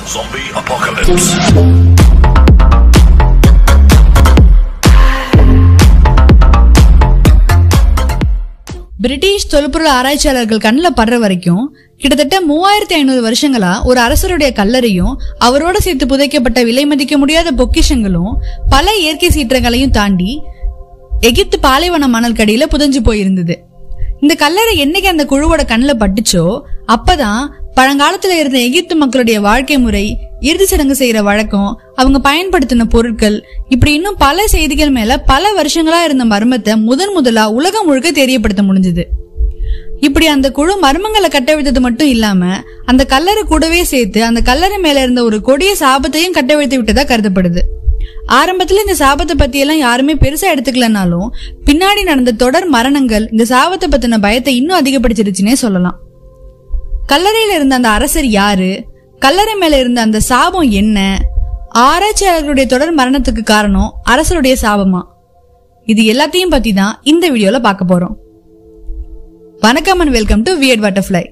Zombie Apocalypse. British தொல்பொருள் ஆராய்ச்சியாளர்கள் கண்ணில் படுற வரைக்கும் கிட்டத்தட்ட மூவாயிரத்தி ஐநூறு வருஷங்களா ஒரு அரசருடைய கல்லறையும் அவரோட சேர்த்து புதைக்கப்பட்ட விலை மதிக்க முடியாத பொக்கிஷங்களும் பல இயற்கை சீற்றங்களையும் தாண்டி எகிப்து பாலைவன மணல் கடியில புதைஞ்சு போயிருந்தது இந்த கல்லறை என்னைக்கு அந்த குழுவோட கண்ணில் பட்டுச்சோ அப்பதான் பழங்காலத்துல இருந்த எகிப்து மக்களுடைய வாழ்க்கை முறை இறுதி சடங்கு செய்யற வழக்கம் அவங்க பயன்படுத்தின பொருட்கள் இப்படி இன்னும் பல செய்திகள் மேல பல வருஷங்களா இருந்த மர்மத்தை முதன் முதலா உலகம் முழுக்க தெரியப்படுத்த முடிஞ்சது இப்படி அந்த குழு மர்மங்களை கட்டவிழ்த்தது மட்டும் இல்லாம அந்த கல்லறை கூடவே சேர்த்து அந்த கல்லறை மேல இருந்த ஒரு கொடிய சாபத்தையும் கட்டவிழ்த்து விட்டதா கருதப்படுது ஆரம்பத்துல இந்த சாபத்தை பத்தி எல்லாம் யாருமே பெருசா எடுத்துக்கலனாலும் பின்னாடி நடந்த தொடர் மரணங்கள் இந்த சாபத்தை பத்தின பயத்தை இன்னும் அதிகப்படுத்திருச்சுன்னே சொல்லலாம் கல்லறையில இருந்த அந்த அரசர் யாரு கல்லறை மேல இருந்த அந்த சாபம் என்ன ஆராய்ச்சியாளர்களுடைய தொடர் மரணத்துக்கு காரணம் அரசருடைய சாபமா இது எல்லாத்தையும் பத்தி தான் இந்த வீடியோல பார்க்க போறோம் வணக்கம் and welcome to Viet butterfly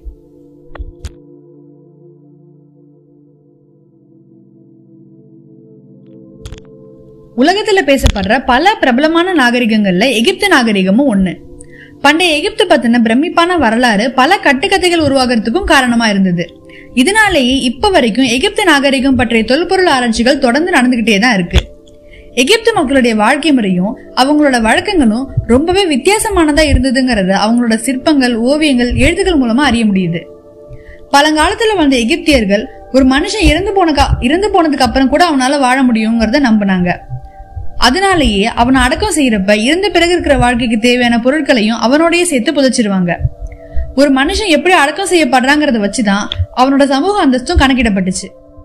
உலகத்துல பேசப்படுற பல பிரபலமான நாகரிகங்கள்ல எகிப்து நாகரிகமும் ஒண்ணு பண்டைய எகிப்து பத்தின பிரமிப்பான வரலாறு பல கட்டுக்கதைகள் உருவாகிறதுக்கும் காரணமா இருந்தது இதனாலேயே இப்ப வரைக்கும் எகிப்து நாகரிகம் பற்றிய தொல்பொருள் ஆராய்ச்சிகள் தொடர்ந்து நடந்துகிட்டே தான் இருக்கு எகிப்து மக்களுடைய வாழ்க்கை முறையும் அவங்களோட வழக்கங்களும் ரொம்பவே வித்தியாசமானதா இருந்ததுங்கிறத அவங்களோட சிற்பங்கள் ஓவியங்கள் எழுத்துக்கள் மூலமா அறிய முடியுது பழங்காலத்துல வந்த எகிப்தியர்கள் ஒரு மனுஷன் இறந்து போன இறந்து போனதுக்கு அப்புறம் கூட அவனால வாழ முடியுங்கிறத நம்பினாங்க அதனாலேயே அவனை அடக்கம் செய்யறப்ப இறந்த பிறகு இருக்கிற வாழ்க்கைக்கு தேவையான பொருட்களையும் அவனோடயே சேர்த்து புதைச்சிருவாங்க ஒரு மனுஷன் எப்படி அடக்கம் செய்யப்படுறாங்கிறத வச்சுதான் அவனோட சமூக அந்தஸ்தும் கணக்கிடப்பட்டுச்சு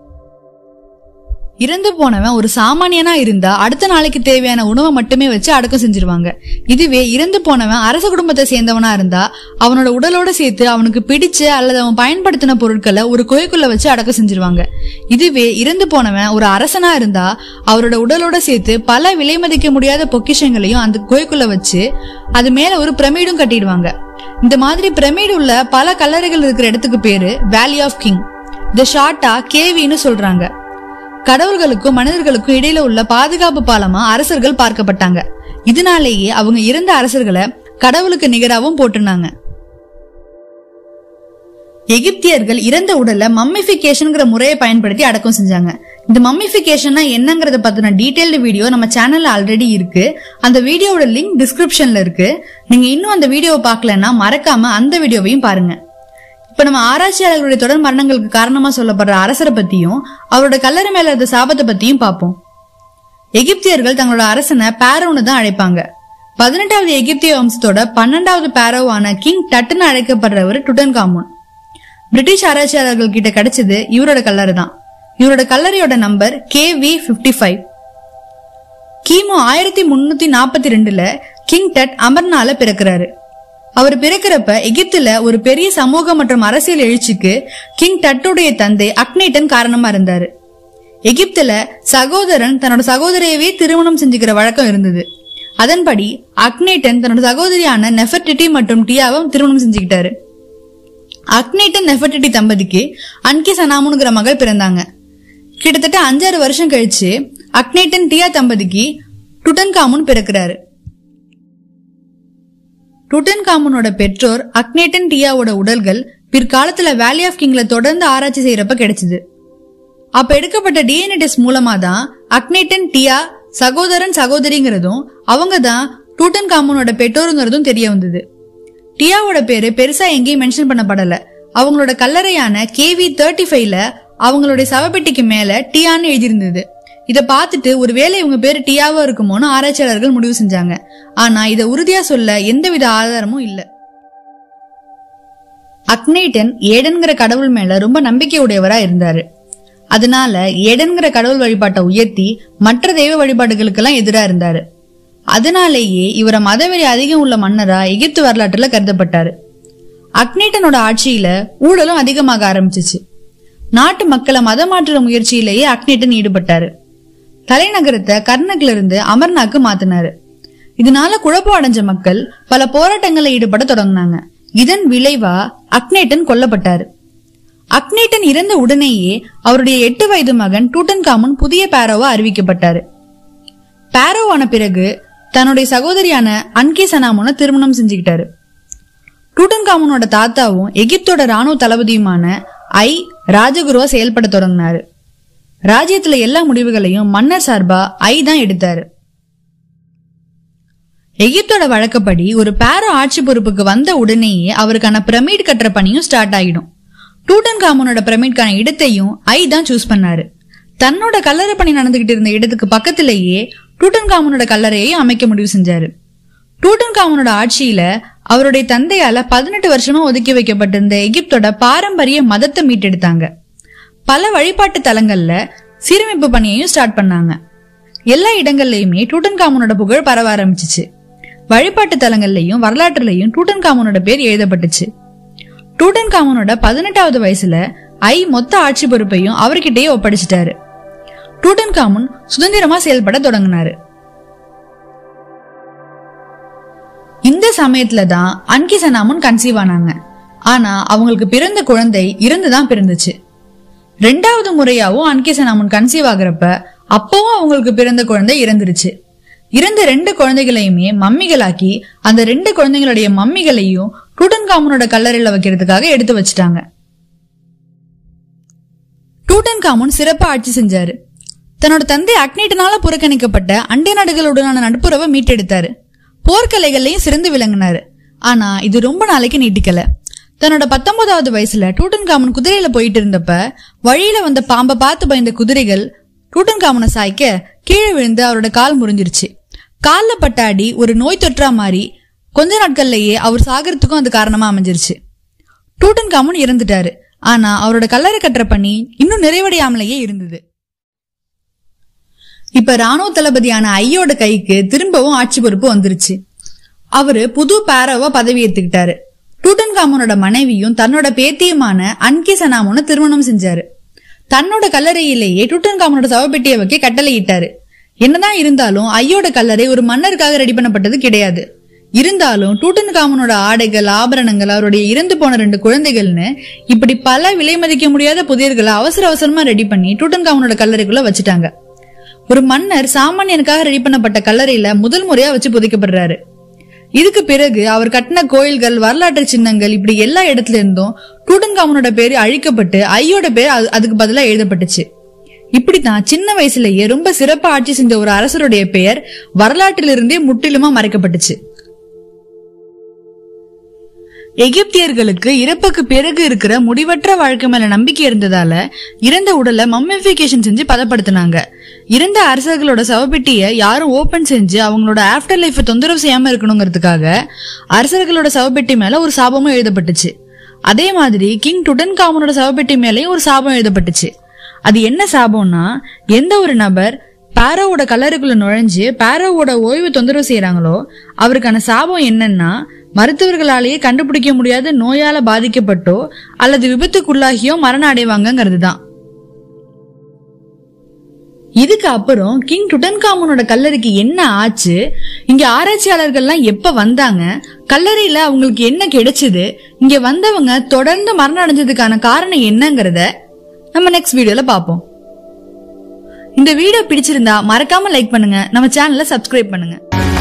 இறந்து போனவன் ஒரு சாமானியனா இருந்தா அடுத்த நாளைக்கு தேவையான உணவை மட்டுமே வச்சு அடக்கம் செஞ்சிருவாங்க இதுவே இறந்து போனவன் அரச குடும்பத்தை சேர்ந்தவனா இருந்தா அவனோட உடலோட சேர்த்து அவனுக்கு பிடிச்ச அல்லது அவன் பயன்படுத்தின பொருட்களை ஒரு குகைக்குள்ள வச்சு அடக்கம் செஞ்சிருவாங்க இதுவே இறந்து போனவன் ஒரு அரசனா இருந்தா அவரோட உடலோட சேர்த்து பல விலை மதிக்க முடியாத பொக்கிஷங்களையும் அந்த குகைக்குள்ள வச்சு அது மேல ஒரு பிரமிடும் கட்டிடுவாங்க இந்த மாதிரி பிரமிடு உள்ள பல கல்லறைகள் இருக்கிற இடத்துக்கு பேரு வேலி ஆஃப் கிங் இந்த ஷார்ட்டா கேவின்னு சொல்றாங்க கடவுள்களுக்கும் மனிதர்களுக்கும் இடையில உள்ள பாதுகாப்பு பாலமா அரசர்கள் பார்க்கப்பட்டாங்க இதனாலேயே அவங்க இறந்த அரசர்களை கடவுளுக்கு நிகராகவும் போட்டுனாங்க எகிப்தியர்கள் இறந்த உடல்ல மம்மிபிகேஷன்ங்கிற முறையை பயன்படுத்தி அடக்கம் செஞ்சாங்க இந்த மம்மிபிகேஷன்னா என்னங்கறத பத்தின டீடைல்டு வீடியோ நம்ம சேனல்ல ஆல்ரெடி இருக்கு அந்த வீடியோவோட லிங்க் டிஸ்கிரிப்ஷன்ல இருக்கு நீங்க இன்னும் அந்த வீடியோவை பார்க்கலன்னா மறக்காம அந்த வீடியோவையும் பாருங்க இப்ப நம்ம ஆராய்ச்சியாளர்களுடைய தொடர் மரணங்களுக்கு காரணமா சொல்லப்படுற அரசரை பத்தியும் அவரோட கல்லறை மேல இருந்த சாபத்தை பத்தியும் பார்ப்போம் எகிப்தியர்கள் தங்களோட அரசனை பேரோன்னு தான் அழைப்பாங்க பதினெட்டாவது எகிப்திய வம்சத்தோட பன்னெண்டாவது பேரோவான கிங் டட்டுன்னு அழைக்கப்படுறவர் டுடன் காமூன் பிரிட்டிஷ் ஆராய்ச்சியாளர்கள் கிட்ட கிடைச்சது இவரோட கல்லறை தான் இவரோட கல்லறையோட number K V fifty five கிமு ஆயிரத்தி முன்னூத்தி நாற்பத்தி ரெண்டுல கிங் டட் அமர்னால பிறக்கிறாரு அவர் பிறக்கிறப்ப எகிப்துல ஒரு பெரிய சமூக மற்றும் அரசியல் எழுச்சிக்கு கிங் டட்டுடைய தந்தை அக்னேட்டன் காரணமா இருந்தாரு எகிப்துல சகோதரன் தன்னோட சகோதரியவே திருமணம் செஞ்சுக்கிற வழக்கம் இருந்தது அதன்படி அக்னேட்டன் தன்னோட சகோதரியான நெஃபர்டிட்டி மற்றும் டியாவும் திருமணம் செஞ்சுக்கிட்டாரு அக்னேட்டன் நெஃபர்டிட்டி தம்பதிக்கு அன்கி சனாமுனுங்கிற மகள் பிறந்தாங்க கிட்டத்தட்ட அஞ்சாறு வருஷம் கழிச்சு அக்னேட்டன் டியா தம்பதிக்கு டுடன் காமுன் பிறக்கிறாரு டுடன் காமுனோட பெற்றோர் அக்னேட்டன் டியாவோட உடல்கள் பிற்காலத்துல வேலி ஆஃப் கிங்ல தொடர்ந்து ஆராய்ச்சி செய்யறப்ப கிடைச்சது அப்ப எடுக்கப்பட்ட டிஎன்ஏ டெஸ்ட் மூலமா தான் அக்னேட்டன் டியா சகோதரன் சகோதரிங்கிறதும் அவங்க தான் டூட்டன் காமுனோட பெற்றோருங்கிறதும் தெரிய வந்தது டியாவோட பேரு பெருசா எங்கேயும் மென்ஷன் பண்ணப்படல அவங்களோட கல்லறையான கேவி தேர்ட்டி ஃபைவ்ல அவங்களுடைய சவப்பெட்டிக்கு மேல டியான்னு எழுதியிருந்தது இத பார்த்துட்டு ஒருவேளை இவங்க பேரு டியாவா இருக்குமோன்னு ஆராய்ச்சியாளர்கள் முடிவு செஞ்சாங்க ஆனா இத உறுதியா சொல்ல எந்தவித ஆதாரமும் இல்ல அக்னேட்டன் ஏடன்கிற கடவுள் மேல ரொம்ப நம்பிக்கை உடையவரா இருந்தாரு அதனால ஏடன்கிற கடவுள் வழிபாட்டை உயர்த்தி மற்ற தெய்வ வழிபாடுகளுக்கெல்லாம் எதிரா இருந்தாரு அதனாலேயே இவரை மதவெறி அதிகம் உள்ள மன்னரா எகிப்து வரலாற்றுல கருதப்பட்டாரு அக்னேட்டனோட ஆட்சியில ஊழலும் அதிகமாக ஆரம்பிச்சிச்சு நாட்டு மக்களை மதம் மாற்றுற முயற்சியிலேயே அக்னேட்டன் ஈடுபட்டாரு தலைநகரத்தை கர்னக்ல இருந்து அமர்நாக்கு மாத்தினாரு இதனால குழப்பம் அடைஞ்ச மக்கள் பல போராட்டங்கள்ல ஈடுபட தொடங்கினாங்க இதன் விளைவா அக்னேட்டன் கொல்லப்பட்டாரு அக்னேட்டன் இறந்த உடனேயே அவருடைய எட்டு வயது மகன் டூட்டன்காமுன் புதிய பேரோவா அறிவிக்கப்பட்டாரு பேரோவான பிறகு தன்னுடைய சகோதரியான அன்கே சனாமுன திருமணம் செஞ்சுக்கிட்டாரு டூட்டன்காமுனோட தாத்தாவும் எகிப்தோட ராணுவ தளபதியுமான ஐ ராஜகுருவா செயல்பட தொடங்கினாரு ராஜ்யத்துல எல்லா முடிவுகளையும் மன்னர் சார்பா ஐ தான் எடுத்தாரு எகிப்தோட வழக்கப்படி ஒரு பேரோ ஆட்சி பொறுப்புக்கு வந்த உடனேயே அவருக்கான பிரமிட் கட்டுற பணியும் ஸ்டார்ட் ஆகிடும் டூட்டன் காமனோட பிரமிட்கான இடத்தையும் ஐ தான் சூஸ் பண்ணாரு தன்னோட கல்லறை பணி நடந்துகிட்டு இருந்த இடத்துக்கு பக்கத்திலேயே டூட்டன் காமனோட கல்லறையையும் அமைக்க முடிவு செஞ்சாரு டூட்டன் காமனோட ஆட்சியில அவருடைய தந்தையால பதினெட்டு வருஷமா ஒதுக்கி வைக்கப்பட்டிருந்த எகிப்தோட பாரம்பரிய மதத்தை மீட்டெடுத்தாங்க பல வழிபாட்டு தலங்கள்ல சீரமைப்பு பணியையும் ஸ்டார்ட் பண்ணாங்க எல்லா இடங்கள்லயுமே டூட்டன் காமனோட புகழ் பரவ ஆரம்பிச்சுச்சு வழிபாட்டு தலங்கள்லயும் வரலாற்றுலயும் டூட்டன் காமனோட பேர் எழுதப்பட்டுச்சு டூட்டன் காமனோட பதினெட்டாவது வயசுல ஐ மொத்த ஆட்சி பொறுப்பையும் அவர்கிட்டயே ஒப்படைச்சிட்டாரு டூட்டன் காமன் சுதந்திரமா செயல்பட தொடங்கினாரு இந்த சமயத்துல தான் அன்கிசனாமுன் கன்சீவ் ஆனாங்க ஆனா அவங்களுக்கு பிறந்த குழந்தை இறந்துதான் பிறந்துச்சு ரெண்டாவது முறையாவும் அன்கிசனாமுன் கன்சீவ் ஆகுறப்ப அப்பவும் அவங்களுக்கு பிறந்த குழந்தை இறந்துருச்சு இறந்த ரெண்டு குழந்தைகளையுமே மம்மிகளாக்கி அந்த ரெண்டு குழந்தைங்களுடைய மம்மிகளையும் டூட்டன்காமனோட கல்லறையில வைக்கிறதுக்காக எடுத்து வச்சுட்டாங்க டூட்டன்காமன் சிறப்பா ஆட்சி செஞ்சாரு தன்னோட தந்தை அக்னேட்டனால புறக்கணிக்கப்பட்ட அண்டை நாடுகளுடனான நட்புறவை மீட்டெடுத்தாரு போர்க்கலைகள்லயும் சிறந்து விளங்கினாரு ஆனா இது ரொம்ப நாளைக்கு நீட்டிக்கல தன்னோட பத்தொன்பதாவது வயசுல டூட்டன்காமன் குதிரையில போயிட்டு இருந்தப்ப வழியில வந்த பாம்பை பார்த்து பயந்த குதிரைகள் டூட்டன்காமனை சாய்க்க கீழே விழுந்து அவரோட கால் முறிஞ்சிருச்சு கால்ல பட்ட அடி ஒரு நோய் தொற்றா மாறி கொஞ்ச நாட்கள்லயே அவர் சாகிறதுக்கும் அது காரணமா அமைஞ்சிருச்சு டூட்டன்காமன் இறந்துட்டாரு ஆனா அவரோட கல்லறை கட்டுற பணி இன்னும் நிறைவடையாமலேயே இருந்தது இப்ப ராணுவ தளபதியான ஐயோட கைக்கு திரும்பவும் ஆட்சி பொறுப்பு வந்துருச்சு அவரு புது பேரவா பதவி ஏத்துக்கிட்டாரு டூட்டன்காமனோட மனைவியும் தன்னோட பேத்தியுமான அன்கி சனாமுன திருமணம் செஞ்சாரு தன்னோட கல்லறையிலேயே டூட்டன்காமனோட சவப்பெட்டியை வைக்க கட்டளையிட்டாரு என்னதான் இருந்தாலும் ஐயோட கல்லறை ஒரு மன்னருக்காக ரெடி பண்ணப்பட்டது கிடையாது இருந்தாலும் டூட்டன்காமனோட ஆடைகள் ஆபரணங்கள் அவருடைய இறந்து போன ரெண்டு குழந்தைகள்னு இப்படி பல விலை மதிக்க முடியாத புதியர்களை அவசர அவசரமா ரெடி பண்ணி டூட்டன்காமனோட கல்லறைக்குள்ள வச்சுட்டாங்க ஒரு மன்னர் சாமானியனுக்காக ரெடி பண்ணப்பட்ட கல்லறையில முதல் முறையா வச்சு புதைக்கப்படுறாரு இதுக்கு பிறகு அவர் கட்டின கோயில்கள் வரலாற்று சின்னங்கள் இப்படி எல்லா இடத்துல இருந்தும் டூட்டன்காமனோட பேரு அழிக்கப்பட்டு ஐயோட பேர் அது- அதுக்கு பதிலா எழுதப்பட்டுச்சு இப்படித்தான் சின்ன வயசுலயே ரொம்ப சிறப்பா ஆட்சி செஞ்ச ஒரு அரசருடைய பெயர் வரலாற்றிலிருந்தே முற்றிலுமா மறைக்கப்பட்டுச்சு எகிப்தியர்களுக்கு இறப்புக்கு பிறகு இருக்கிற முடிவற்ற வாழ்க்கை மேல நம்பிக்கை இருந்ததால இறந்த உடலை மம்மிஃபிகேஷன் செஞ்சு பதப்படுத்தினாங்க இறந்த அரசர்களோட சவப்பெட்டியை யாரும் ஓபன் செஞ்சு அவங்களோட ஆஃப்டர் லைஃபை தொந்தரவு செய்யாம இருக்கணுங்கிறதுக்காக அரசர்களோட சவப்பெட்டி மேல ஒரு சாபமும் எழுதப்பட்டுச்சு அதே மாதிரி கிங் டுடன் காமனோட சவப்பெட்டி மேலயும் ஒரு சாபம் எழுதப்பட்டுச்சு அது என்ன சாபம்னா எந்த ஒரு நபர் பாரோவோட கல்லறைக்குள்ள நுழைஞ்சு பாரோவோட ஓய்வு தொந்தரவு செய்யறாங்களோ அவருக்கான சாபம் என்னன்னா மருத்துவர்களாலேயே கண்டுபிடிக்க முடியாத நோயால பாதிக்கப்பட்டோ அல்லது விபத்துக்குள்ளாகியோ மரணம் அடைவாங்கங்கிறது தான் இதுக்கு அப்புறம் கிங் டுடன்காமனோட கல்லறைக்கு என்ன ஆச்சு இங்க ஆராய்ச்சியாளர்கள்லாம் எப்ப வந்தாங்க கல்லறையில அவங்களுக்கு என்ன கிடைச்சது இங்க வந்தவங்க தொடர்ந்து மரணம் அடைஞ்சதுக்கான காரணம் என்னங்கறத நம்ம நெக்ஸ்ட் வீடியோல பார்ப்போம் இந்த வீடியோ பிடிச்சிருந்தா மறக்காம லைக் பண்ணுங்க நம்ம சேனலை சப்ஸ்கிரைப் பண்ணுங்க